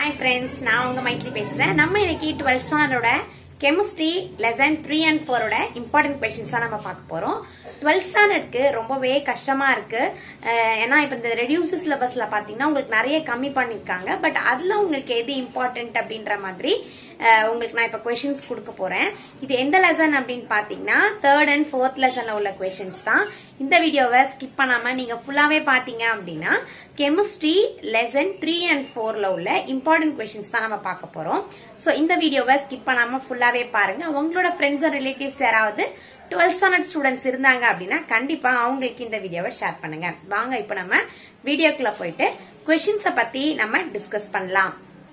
hi friends நான் உங்க மைத்லி பேசுறேன் நம்ம இன்னைக்கு டுவெல்த் ஸ்டாண்டர்டோட கெமிஸ்ட்ரி லெசன் த்ரீ அண்ட் ஃபோரோட இம்பார்ட்டன்ட் கொஷின்ஸ் தான் நம்ம பார்க்க போறோம் டுவெல்த் ஸ்டாண்டர்டுக்கு ரொம்பவே கஷ்டமா இருக்கு அஹ் ஏன்னா இப்போ இந்த ரெடியூஸ் சிலபஸ்ல பாத்தீங்கன்னா உங்களுக்கு நிறைய கம்மி பண்ணிருக்காங்க பட் அதுல உங்களுக்கு எது இம்பார்ட்டன்ட் அப்படின்ற மாதிரி அஹ் உங்களுக்கு நான் இப்போ கொஷின்ஸ் கொடுக்க போறேன் இது எந்த லெசன் அப்படின்னு பாத்தீங்கன்னா தேர்ட் அண்ட் ஃபோர்த் லெசன்ல உள்ள கொஷின்ஸ் தான் இந்த வீடியோவை ஸ்கிப் பண்ணாம நீங்க ஃபுல்லாவே பாத்தீங்க அப்படின்னா கெமிஸ்ட்ரி லெசன் த்ரீ அண்ட் ஃபோர்ல உள்ள இம்பார்ட்டன்ட் கொஷின்ஸ் தான் நம்ம பார்க்க போறோம் ஸோ இந்த வீடியோவை ஸ்கிப் பண்ணாம ஃபுல்லாவே பாருங்க உங்களோட ஃப்ரெண்ட்ஸ் அண்ட் ரிலேட்டிவ்ஸ் யாராவது டுவெல்த் ஸ்டாண்டர்ட் ஸ்டூடெண்ட்ஸ் இருந்தாங்க அப்படின்னா கண்டிப்பா அவங்களுக்கு இந்த வீடியோவை ஷேர் பண்ணுங்க வாங்க இப்போ நம்ம வீடியோக்குள்ள போயிட்டு கொஷின்ஸை பத்தி நம்ம டிஸ்கஸ் பண்ணலாம்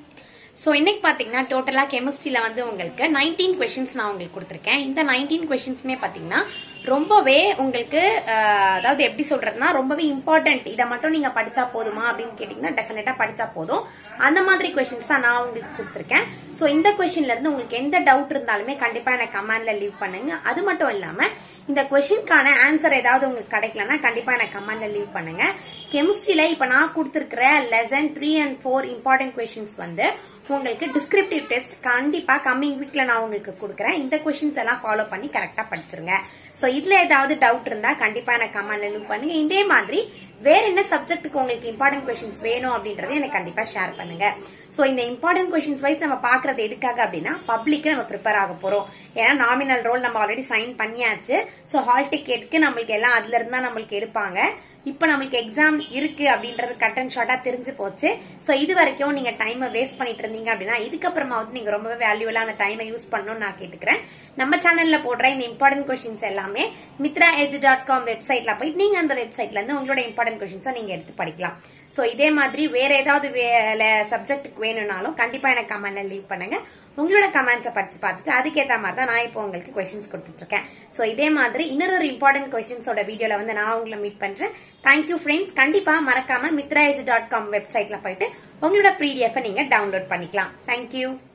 ஸோ இன்னைக்கு பார்த்தீங்கன்னா டோட்டலாக கெமிஸ்ட்ரியில் வந்து உங்களுக்கு நைன்டீன் கொஷின்ஸ் நான் உங்களுக்கு கொடுத்துருக்கேன் இந்த நைன்டீன் கொஷின்ஸுமே பார்த்தீங்கன்னா ரொம்பவே உங்களுக்கு அஹ், அதாவது எப்படி சொல்றதுன்னா ரொம்பவே இம்பார்ட்டன்ட் இதை மட்டும் நீங்க படிச்சா போதுமா அப்படின்னு கேட்டீங்கன்னா டெஃபினட்டா படிச்சா போதும் அந்த மாதிரி கொஷின்ஸ் தான் நான் உங்களுக்கு கொடுத்துருக்கேன் ஸோ இந்த கொஷின்ல இருந்து உங்களுக்கு எந்த டவுட் இருந்தாலுமே கண்டிப்பா எனக்கு கமெண்ட்ல லீவ் பண்ணுங்க அது மட்டும் இல்லாம இந்த கொஷினுக்கான ஆன்சர் ஏதாவது உங்களுக்கு கிடைக்கலன்னா கண்டிப்பா எனக்கு கமெண்ட்ல லீவ் பண்ணுங்க கெமிஸ்ட்ரியில இப்ப நான் கொடுத்திருக்கிற lesson three and four important questions வந்து உங்களுக்கு டிஸ்கிரிப்டிவ் டெஸ்ட் கண்டிப்பா கம்மிங் வீக்ல நான் உங்களுக்கு கொடுக்குறேன் இந்த கொஷின்ஸ் எல்லாம் ஃபாலோ பண்ணி கரெக்டா படிச்சிருங்க சோ இதுல ஏதாவது டவுட் இருந்தா கண்டிப்பா எனக்கு கமெண்ட்ல லீவ் பண்ணுங்க இதே மாதிரி வேற என்ன சப்ஜெக்ட்டுக்கு உங்களுக்கு இம்பார்ட்டன்ட் கொஷின்ஸ் வேணும் அப்படின்றத எனக்கு கண்டிப்பா ஷேர் பண்ணுங்க சோ இந்த இம்பார்ட்டன்ட் கொஷின்ஸ் வைஸ் நம்ம பாக்குறது எதுக்காக அப்படின்னா பப்ளிக்கு நம்ம ப்ரிப்பேர் ஆக போறோம் ஏன்னா நாமினல் ரோல் நம்ம ஆல்ரெடி சைன் பண்ணியாச்சு சோ ஹால் டிக்கெட்டுக்கு நம்மளுக்கு எல்லாம் அதுல இருந்தா நம்மளுக்கு எடுப்பாங்க இப்ப நம்மளுக்கு எக்ஸாம் இருக்கு அப்படின்றது கட் அண்ட் ஷார்ட்டா தெரிஞ்சு போச்சு சோ இது வரைக்கும் நீங்க டைமை வேஸ்ட் பண்ணிட்டு இருந்தீங்க அப்படின்னா இதுக்கப்புறமா வந்து நீங்க ரொம்பவே வேல்யூவலா அந்த டைமை யூஸ் பண்ணணும்னு நான் கேட்டுக்கிறேன் நம்ம சேனல்ல போடுற இந்த இம்பார்ட்டன்ட் கொஸ்டின்ஸ் எல்லாமே மித்ரா எஜ் டாட் காம் வெப்சைட்ல போய் நீங்க அந்த வெப்சைட்ல இருந்து உங்களோட இம்பார்ட்டன்ட் கொஸ்டின்ஸை நீங்க எடுத்து படிக்கலாம் சோ இதே மாதிரி வேற ஏதாவது சப்ஜெக்ட்டுக்கு வேணும்னாலும் கண்டிப்பா எனக்கு கமெண்ட்ல லீவ் பண்ணுங்க உங்களோட கமெண்ட்ஸை படிச்சு பார்த்துட்டு அதுக்கேற்ற மாதிரி தான் நான் இப்போ உங்களுக்கு கொஸ்டின்ஸ் கொடுத்துட்டு இருக்கேன் ஸோ இதே மாதிரி இன்னொரு ஒரு இம்பார்ட்டன்ட் கொஸ்டின்ஸோட வீடியோல வந்து நான் உங்களை மீட் பண்றேன் தேங்க்யூ ஃப்ரெண்ட்ஸ் கண்டிப்பா மறக்காம மித்ராஜ் டாட் காம் வெப்சைட்ல போயிட்டு உங்களோட பிடிஎஃப் நீங்க டவுன்லோட் பண்ணிக்கலாம் தேங்க்யூ